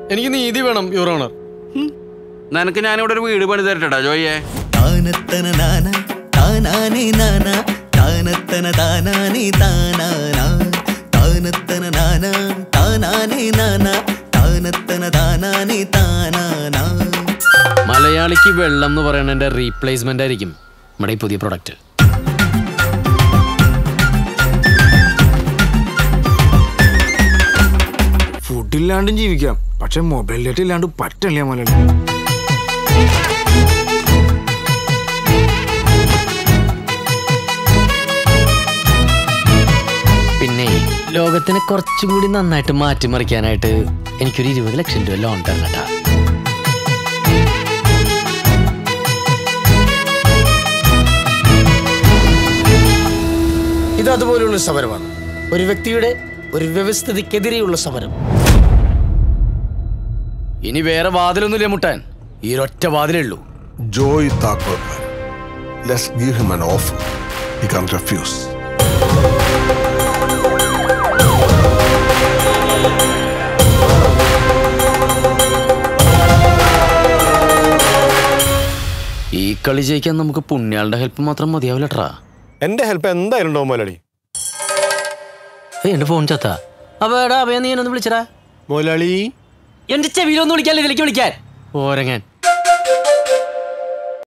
എനിക്ക് നീതി വേണം യുവർ ഓണർ നിനക്ക് ഞാനിവിടെ ഒരു വീട് പണി തരട്ടെടാ ജോയിയെ താനത്തന നാന താനാനി നാന താനത്തന താനാനി താനാന താനത്തന നാന താനാനി നാന താനത്തന താനാനി താനാന മലയാളിക്ക് വെള്ളം എന്ന് പറയുന്നതിന്റെ റീപ്ലേസ്മെന്റ് ആയിരിക്കും നമ്മുടെ ഈ പുതിയ പ്രൊഡക്റ്റ് ഫുഡില്ലാണ്ടും ജീവിക്കാം പക്ഷെ മൊബൈൽ ഡേറ്റ ഇല്ലാണ്ട് പറ്റില്ല മലയാളി പിന്നെ ലോകത്തിനെ കുറച്ചും കൂടി നന്നായിട്ട് മാറ്റിമറിക്കാനായിട്ട് എനിക്കൊരു ഇരുപത് ലക്ഷം രൂപ ലോൺ തരണം കേട്ടാ ഇത് അതുപോലുള്ള സമരമാണ് ഒരു വ്യക്തിയുടെ ഒരു വ്യവസ്ഥിതിക്കെതിരെയുള്ള സമരം ഇനി വേറെ വാതിലൊന്നുമില്ല മുട്ടാൻ ഈ ഒരൊറ്റ വാതിലേ ഉള്ളൂ Joy Thakurman. Let's give him an offer. He can't refuse. ഈ കളി ജയിക്കാൻ നമുക്ക് പുണ്യാളുടെ ഹെൽപ്പ് മാത്രം മതിയാവില്ലട്ടാ എന്റെ ഹെൽപ്പ് എന്തായാലും ഉണ്ടാവും മുതലാളി എന്റെ ഫോൺ ചത്താ അപ്പൊ എടാ അഭയ നീ എന്നൊന്ന് വിളിച്ചടാ മുതലാളി എന്റെ ചെവിയിലൊന്ന് വിളിക്കാൻ ഇതിലേക്ക് വിളിക്കാൻ ഓരങ്ങൻ